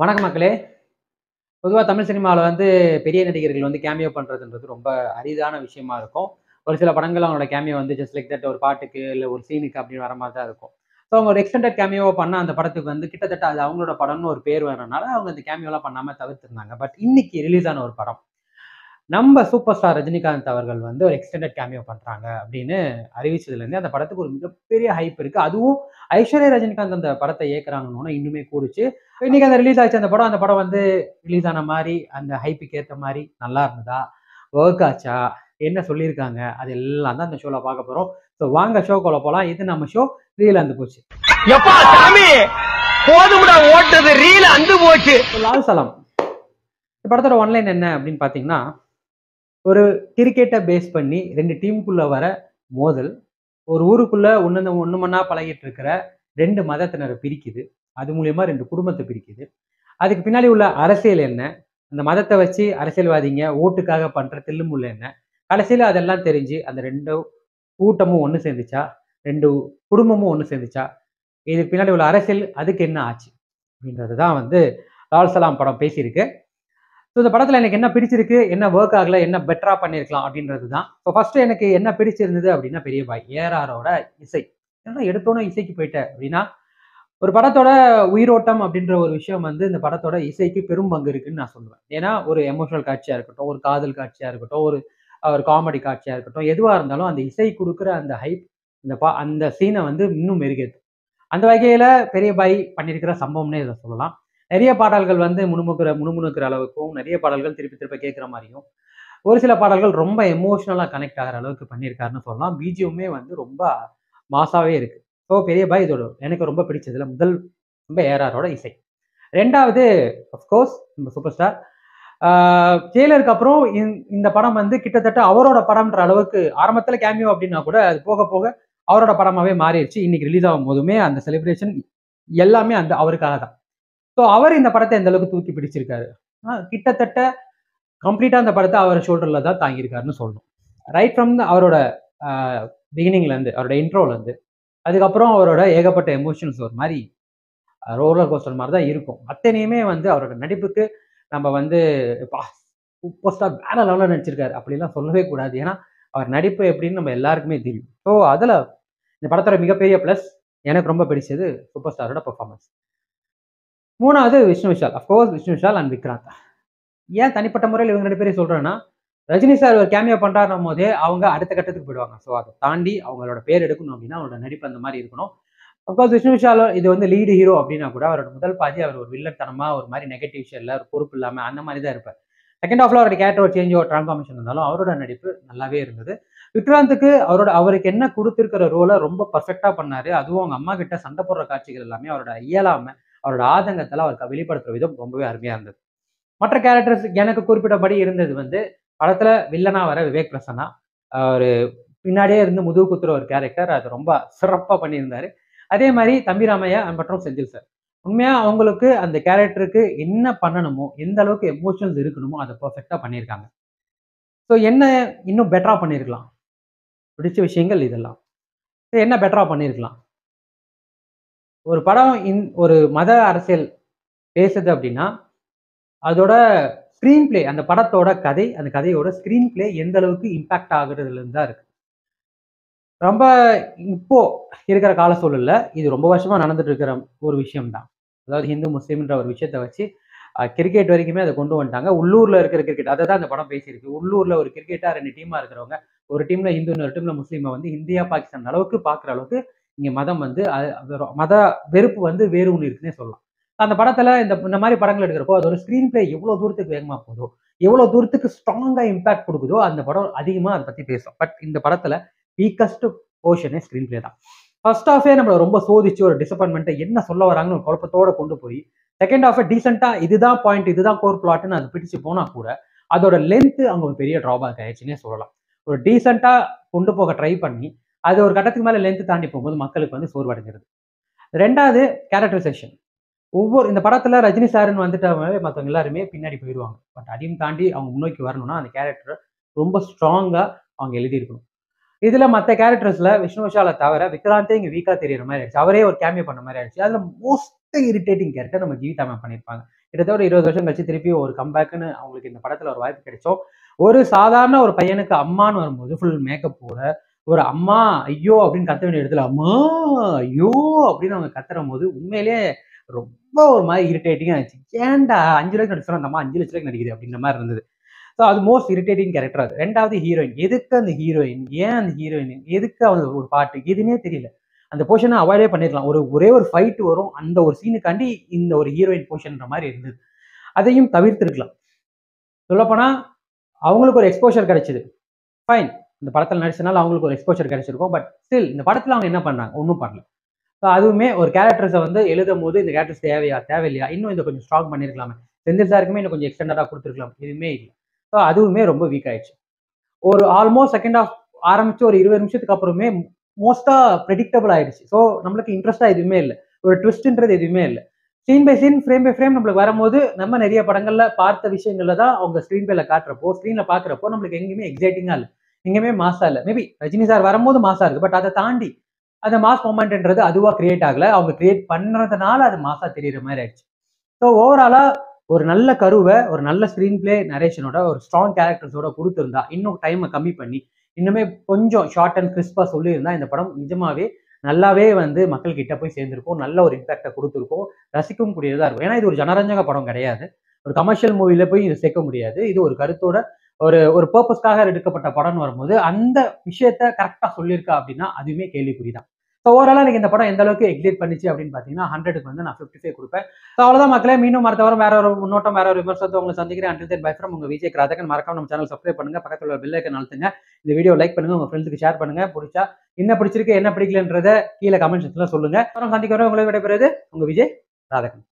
வணக்கம் மக்களே பொதுவாக தமிழ் சினிமாவில் வந்து பெரிய நடிகர்கள் வந்து கேமியோ பண்ணுறதுன்றது ரொம்ப அரிதான விஷயமா இருக்கும் ஒரு சில படங்கள் அவங்களோட கேமியோ வந்து ஜஸ்ட் லைக் தட் ஒரு பாட்டுக்கு இல்லை ஒரு சீனுக்கு அப்படின்னு வர மாதிரி தான் இருக்கும் ஸோ அவங்க ஒரு எக்ஸ்டெண்டட் கேமியோவை பண்ண அந்த படத்துக்கு வந்து கிட்டத்தட்ட அது அவங்களோட படம்னு ஒரு பேர் வரனால அவங்க அந்த கேமியோலாம் பண்ணாமல் தவிர்த்திருந்தாங்க பட் இன்னைக்கு ரிலீஸ் ஆன ஒரு படம் நம்ம சூப்பர் ஸ்டார் ரஜினிகாந்த் அவர்கள் வந்து ஒரு எக்ஸ்டெண்டட் கேமியோ பண்ணுறாங்க அப்படின்னு அறிவிச்சதுலேருந்து அந்த படத்துக்கு ஒரு மிகப்பெரிய ஹைப் இருக்குது அதுவும் ஐஸ்வர்யா ரஜினிகாந்த் அந்த படத்தை இயக்குறாங்கன்னு இன்னுமே கூடிச்சு இன்னைக்கு அந்த ரிலீஸ் ஆச்சு அந்த படம் அந்த படம் வந்து ரிலீஸ் ஆன மாதிரி அந்த ஹைப்புக்கு ஏற்ற மாதிரி நல்லா இருந்ததா ஒர்க் ஆச்சா என்ன சொல்லியிருக்காங்க அது எல்லாம் தான் அந்த ஷோவில் பார்க்க போகிறோம் ஸோ வாங்க ஷோக்குள்ள போகலாம் இது நம்ம ஷோ ரீல் அந்த போச்சு எப்பா சாமி போதும்டா ஓட்டது ரீல் அந்து போச்சு லால் சலம் இந்த படத்தோட ஒன்லைன் என்ன அப்படின்னு பார்த்தீங்கன்னா ஒரு கிரிக்கெட்டை பேஸ் பண்ணி ரெண்டு டீமுக்குள்ள வர மோதல் ஒரு ஊருக்குள்ள ஒன்று ஒன்று மண்ணா பழகிட்டு இருக்கிற ரெண்டு மதத்தினரை பிரிக்குது அது மூலியமா ரெண்டு குடும்பத்தை பிரிக்குது அதுக்கு பின்னாடி உள்ள அரசியல் என்ன அந்த மதத்தை வச்சு அரசியல்வாதிங்க ஓட்டுக்காக பண்ற தில்லுமுள்ள என்ன கடைசியில் அதெல்லாம் தெரிஞ்சு அந்த ரெண்டு கூட்டமும் ஒன்று சேர்ந்துச்சா ரெண்டு குடும்பமும் ஒன்று சேர்ந்துச்சா இதுக்கு பின்னாடி உள்ள அரசியல் அதுக்கு என்ன ஆச்சு அப்படின்றது தான் வந்து லால் சலாம் படம் பேசியிருக்கு ஸோ இந்த படத்தில் எனக்கு என்ன பிடிச்சிருக்கு என்ன ஒர்க் ஆகல என்ன பெட்டரா பண்ணியிருக்கலாம் அப்படின்றது தான் ஸோ ஃபர்ஸ்ட் எனக்கு என்ன பிடிச்சிருந்தது அப்படின்னா பெரிய பாய் ஏஆர்ஆரோட இசை ஏன்னா எடுத்தோன்னே இசைக்கு போயிட்டேன் அப்படின்னா ஒரு படத்தோட உயிரோட்டம் அப்படின்ற ஒரு விஷயம் வந்து இந்த படத்தோட இசைக்கு பெரும் பங்கு இருக்குன்னு நான் சொல்லுவேன் ஏன்னா ஒரு எமோஷனல் காட்சியா இருக்கட்டும் ஒரு காதல் காட்சியா இருக்கட்டும் ஒரு ஒரு காமெடி காட்சியா இருக்கட்டும் எதுவாக இருந்தாலும் அந்த இசை கொடுக்குற அந்த ஹைப் இந்த பா அந்த சீனை வந்து இன்னும் மெருகேது அந்த வகையில பெரிய பாய் பண்ணியிருக்கிற சம்பவம்னே இதை சொல்லலாம் நிறைய பாடல்கள் வந்து முணுமுக்கிற முணுமுணுக்கிற அளவுக்கும் நிறைய பாடல்கள் திருப்பி திருப்பி கேட்குற மாதிரியும் ஒரு சில பாடல்கள் ரொம்ப எமோஷ்னலாக கனெக்ட் ஆகிற அளவுக்கு பண்ணியிருக்காருன்னு சொல்லலாம் பிஜிஎம்மே வந்து ரொம்ப மாசாவே இருக்கு ஸோ பெரிய பாய் இதோட எனக்கு ரொம்ப பிடிச்சதுல முதல் ரொம்ப ஏஆரோட இசை ரெண்டாவது அஃப்கோர்ஸ் நம்ம சூப்பர் ஸ்டார் ஜெயிலருக்கு அப்புறம் இந்த- இந்த படம் வந்து கிட்டத்தட்ட அவரோட படம்ன்ற அளவுக்கு ஆரம்பத்தில் கேமியோ அப்படின்னா கூட அது போக போக அவரோட படமாவே மாறிடுச்சு இன்னைக்கு ரிலீஸ் ஆகும் போதுமே அந்த செலிப்ரேஷன் எல்லாமே அந்த அவருக்காக தான் ஸோ அவர் இந்த படத்தை எந்த அளவுக்கு தூக்கி பிடிச்சிருக்காரு ஆஹ் கிட்டத்தட்ட கம்ப்ளீட்டாக அந்த படத்தை அவர் ஷோல்டரில் தான் தாங்கியிருக்காருன்னு சொல்லணும் ரைட் ஃப்ரம் அவரோட பிகினிங்லேருந்து அவரோட இன்ட்ரோலேருந்து அதுக்கப்புறம் அவரோட ஏகப்பட்ட எமோஷன்ஸ் ஒரு மாதிரி ரோலர் கோஸ்டர் மாதிரி தான் இருக்கும் அத்தனையுமே வந்து அவரோட நடிப்புக்கு நம்ம வந்து சூப்பர் ஸ்டார் வேற லெவலில் நடிச்சிருக்காரு அப்படிலாம் சொல்லவே கூடாது ஏன்னா அவர் நடிப்பு எப்படின்னு நம்ம எல்லாருக்குமே தெரியும் ஸோ அதில் இந்த படத்தோட மிகப்பெரிய ப்ளஸ் எனக்கு ரொம்ப பிடிச்சது சூப்பர் ஸ்டாரோட பெர்ஃபார்மன்ஸ் மூணாவது விஷ்ணு விஷால் அஃப்கோர்ஸ் விஷ்ணு விஷால் அண்ட் விக்ராந்த் ஏன் தனிப்பட்ட முறையில் இவங்க ரெண்டு பேரும் சொல்கிறேன்னா ரஜினி சார் ஒரு கேமியோ பண்ணுறாரும் போதே அவங்க அடுத்த கட்டத்துக்கு போயிடுவாங்க ஸோ அதை தாண்டி அவங்களோட பேர் எடுக்கணும் அப்படின்னா அவங்களோட நடிப்பு அந்த மாதிரி இருக்கணும் அஃப்கோர்ஸ் விஷ்ணு விஷால் இது வந்து லீடு ஹீரோ அப்படின்னா கூட அவரோட முதல் பாதி அவர் ஒரு வில்லத்தனமா ஒரு மாதிரி நெகட்டிவ் ஷேரில் ஒரு பொறுப்பு இல்லாமல் அந்த மாதிரி தான் இருப்பார் செகண்ட் ஹாஃப்ல அவரோட கேரக்டர் ஒரு சேஞ்ச் ஒரு டிரான்ஸ்ஃபார்மேஷன் இருந்தாலும் அவரோட நடிப்பு நல்லாவே இருந்தது விக்ராந்துக்கு அவரோட அவருக்கு என்ன கொடுத்துருக்கிற ரோலை ரொம்ப பர்ஃபெக்டாக பண்ணாரு அதுவும் அவங்க அம்மா கிட்ட சண்டை போடுற காட்சிகள் எல்லாமே அவரோட இயலாமை அவரோட ஆதங்கத்தில் அவருக்கு வெளிப்படுத்துற விதம் ரொம்பவே அருமையா இருந்தது மற்ற கேரக்டர்ஸ் எனக்கு குறிப்பிட்டபடி இருந்தது வந்து படத்துல வில்லனா வர விவேக் பிரசன்னா ஒரு பின்னாடியே இருந்து முதுகு குத்துற ஒரு கேரக்டர் அது ரொம்ப சிறப்பாக பண்ணியிருந்தாரு அதே மாதிரி தம்பி ராமையா மற்றும் செந்தில் சார் உண்மையா அவங்களுக்கு அந்த கேரக்டருக்கு என்ன பண்ணணுமோ எந்த அளவுக்கு எமோஷன்ஸ் இருக்கணுமோ அதை பர்ஃபெக்டாக பண்ணியிருக்காங்க ஸோ என்ன இன்னும் பெட்டரா பண்ணியிருக்கலாம் பிடிச்ச விஷயங்கள் இதெல்லாம் So, என்ன பெட்டரா பண்ணியிருக்கலாம் ஒரு படம் இன் ஒரு மத அரசியல் பேசுது அப்படின்னா அதோட ஸ்க்ரீன் பிளே அந்த படத்தோட கதை அந்த கதையோட ஸ்க்ரீன் பிளே எந்த அளவுக்கு இம்பாக்ட் ஆகுறதுலேருந்து தான் இருக்கு ரொம்ப இப்போ இருக்கிற கால சூழல்ல இது ரொம்ப வருஷமா நடந்துட்டு இருக்கிற ஒரு விஷயம் தான் அதாவது ஹிந்து முஸ்லீம்ன்ற ஒரு விஷயத்த வச்சு கிரிக்கெட் வரைக்குமே அதை கொண்டு வந்துட்டாங்க உள்ளூர்ல இருக்கிற கிரிக்கெட் அதை தான் அந்த படம் பேசியிருக்கு உள்ளூர்ல ஒரு கிரிக்கெட்டா ரெண்டு டீமா இருக்கிறவங்க ஒரு டீம்ல ஹிந்து இன்னொரு டீம்ல முஸ்லீமை வந்து இந்தியா பாகிஸ்தான் அளவுக்கு பார்க்குற அளவுக்கு இங்க மதம் வந்து அ- அது ஒரு மத வெறுப்பு வந்து வேறு ஒன்று இருக்குன்னே சொல்லலாம் அந்த படத்துல இந்த இந்த மாதிரி படங்கள் எடுக்கிறப்போ அதோட ஸ்க்ரீன் பிளே எவ்வளவு தூரத்துக்கு வேகமா போதோ எவ்வளவு தூரத்துக்கு ஸ்ட்ராங்கா இம்பாக்ட் கொடுக்குதோ அந்த படம் அதிகமா அதை பத்தி பேசும் பட் இந்த படத்துல வீக்கஸ்ட் போர்ஷனே ஸ்க்ரீன் பிளே தான் ஃபர்ஸ்ட் ஹாஃபே நம்மள ரொம்ப சோதிச்சு ஒரு டிசப்பாயின்மெண்ட்டை என்ன சொல்ல வராங்கன்னு ஒரு குழப்பத்தோட கொண்டு போய் செகண்ட் ஹாஃபை டீசெண்டாக இதுதான் பாயிண்ட் இதுதான் கோர் பிளாட்னு அது பிடிச்சு போனா கூட அதோட லென்த் அங்க ஒரு பெரிய ட்ராபேக் ஆயிடுச்சுன்னே சொல்லலாம் ஒரு டீசெண்டாக கொண்டு போக ட்ரை பண்ணி அது ஒரு கட்டத்துக்கு மேலே லென்த் தாண்டி போகும்போது மக்களுக்கு வந்து சோர்வடைஞ்சிருது ரெண்டாவது கேரக்டரைசேஷன் ஒவ்வொரு இந்த படத்துல ரஜினி சாருன்னு வந்துட்டாவே மற்றவங்க எல்லாருமே பின்னாடி போயிடுவாங்க பட் அதையும் தாண்டி அவங்க முன்னோக்கி வரணும்னா அந்த கேரக்டர் ரொம்ப ஸ்ட்ராங்கா அவங்க எழுதியிருக்கணும் இதுல மற்ற கேரக்டர்ஸ்ல விஷ்ணு விஷாலை தவிர விக்ராந்தே இங்க வீக்கா தெரியற மாதிரி ஆயிடுச்சு அவரே ஒரு கேமியோ பண்ண மாதிரி ஆயிடுச்சு அதுல மோஸ்ட் இரிட்டேட்டிங் கேரக்டர் நம்ம ஜீவிதா மேம் பண்ணியிருப்பாங்க கிட்டத்தட்ட ஒரு இருபது வருஷம் கழிச்சு திருப்பி ஒரு கம்பேக்குன்னு அவங்களுக்கு இந்த படத்துல ஒரு வாய்ப்பு கிடைச்சோம் ஒரு சாதாரண ஒரு பையனுக்கு அம்மான்னு வரும்போது ஃபுல் மேக்கப்போட ஒரு அம்மா ஐயோ அப்படின்னு கத்த வேண்டிய இடத்துல அம்மா ஐயோ அப்படின்னு அவங்க கத்துற போது உண்மையிலேயே ரொம்ப ஒரு மாதிரி இரிட்டேட்டிங்காக இருந்துச்சு ஏன்டா அஞ்சு லட்சம் நடிச்சோம் அந்த அம்மா அஞ்சு லட்ச ரூபாய்க்கு நடிக்குது அப்படின்ற மாதிரி இருந்தது ஸோ அது மோஸ்ட் இரிட்டேட்டிங் கேரக்டர் அது ரெண்டாவது ஹீரோயின் எதுக்கு அந்த ஹீரோயின் ஏன் அந்த ஹீரோயின் எதுக்கு அவங்க ஒரு பாட்டு எதுனே தெரியல அந்த போர்ஷனை அவாய்டே பண்ணிருக்கலாம் ஒரு ஒரே ஒரு ஃபைட் வரும் அந்த ஒரு சீனுக்காண்டி இந்த ஒரு ஹீரோயின் போர்ஷன்ற மாதிரி இருந்தது அதையும் தவிர்த்திருக்கலாம் சொல்லப்போனா அவங்களுக்கு ஒரு எக்ஸ்போஷர் கிடைச்சது ஃபைன் இந்த படத்தில் நடிச்சனால அவங்களுக்கு ஒரு எக்ஸ்போஷர் கிடைச்சிருக்கும் பட் ஸ்டில் இந்த படத்தில் அவங்க என்ன பண்ணாங்க ஒன்றும் பண்ணல ஸோ அதுவுமே ஒரு கேரக்டர்ஸை வந்து எழுதும் போது இந்த கேரக்டர்ஸ் தேவையா தேவையில்லையா இன்னும் இதை கொஞ்சம் ஸ்ட்ராங் பண்ணியிருக்கலாமே செந்தில் சாருக்குமே இன்னும் கொஞ்சம் எக்ஸ்டெண்டடாக கொடுத்துருக்கலாம் எதுவுமே இல்லை ஸோ அதுவுமே ரொம்ப வீக் ஆயிடுச்சு ஒரு ஆல்மோஸ்ட் செகண்ட் ஆஃப் ஆரம்பிச்சு ஒரு இருபது நிமிஷத்துக்கு அப்புறமே மோஸ்ட்டாக ப்ரெடிக்டபிள் ஆயிடுச்சு ஸோ நம்மளுக்கு இன்ட்ரெஸ்ட்டாக எதுவுமே இல்லை ஒரு ட்விஸ்ட்ன்றது எதுவுமே இல்லை scene by scene frame by frame நம்மளுக்கு வரும்போது நம்ம நிறைய படங்கள்ல பார்த்த விஷயங்கள்ல தான் அவங்க ஸ்க்ரீன் பேல காட்டுறப்போ ஸ்க்ரீன்ல பாக்குறப்போ நம்மளுக்கு எங்கேயுமே எக்ஸைட்டிங்கா இல்லை எங்கேயுமே மாசா இல்லை மேபி ரஜினி சார் வரும்போது மாசா இருக்கு பட் அதை தாண்டி அந்த மாஸ் மூமெண்ட்ன்றது அதுவா கிரியேட் ஆகல அவங்க கிரியேட் பண்றதுனால அது மாசா தெரியுற மாதிரி ஆயிடுச்சு ஸோ ஓவராலா ஒரு நல்ல கருவை ஒரு நல்ல ஸ்க்ரீன் பிளே நரேஷனோட ஒரு ஸ்ட்ராங் கேரக்டர்ஸோட கொடுத்துருந்தா இன்னும் டைமை கம்மி பண்ணி இன்னுமே கொஞ்சம் ஷார்ட் அண்ட் கிறிஸ்பா சொல்லியிருந்தா இந்த படம் நிஜமாவே நல்லாவே வந்து மக்கள் கிட்ட போய் சேர்ந்திருக்கும் நல்ல ஒரு இம்பாக்டை கொடுத்துருக்கும் ரசிக்கவும் கூடியதா இருக்கும் ஏன்னா இது ஒரு ஜனரஞ்சக படம் கிடையாது ஒரு கமர்ஷியல் மூவில போய் இது சேர்க்க முடியாது இது ஒரு கருத்தோட ஒரு ஒரு பர்பஸ்க்காக எடுக்கப்பட்ட படம்னு வரும்போது அந்த விஷயத்த கரெக்டாக சொல்லியிருக்கா அப்படின்னா அதுவுமே கேள்விக்குறி தான் ஸோ ஓவராலாக எனக்கு இந்த படம் எந்த அளவுக்கு எக்ஸைட் பண்ணிச்சு அப்படின்னு பார்த்தீங்கன்னா ஹண்ட்ரடுக்கு வந்து நான் ஃபிஃப்டி ஃபைவ் கொடுப்பேன் ஸோ அவ்வளோதான் மக்களே மீண்டும் மற்ற வாரம் வேற ஒரு முன்னோட்டம் வேற ஒரு விமர்சனத்தை உங்களை சந்திக்கிறேன் அண்டில் தென் பை ஃப்ரம் உங்க விஜய் கிராதகன் மறக்காம நம்ம சேனல் சப்ஸ்கிரைப் பண்ணுங்க பக்கத்தில் உள்ள பெல் ஐக்கன் அழுத்துங்க இந்த வீடியோ லைக் பண்ணுங்க உங்க ஃப்ரெண்ட்ஸுக்கு ஷேர் பண்ணுங்க பிடிச்சா என்ன பிடிச்சிருக்கு என்ன பிடிக்கலன்றத கீழே கமெண்ட் செக்ஷன்ல சொல்லுங்க அப்புறம் சந்திக்கிறோம் உங்களை விடைபெறுது உங்க விஜய் ராதகன்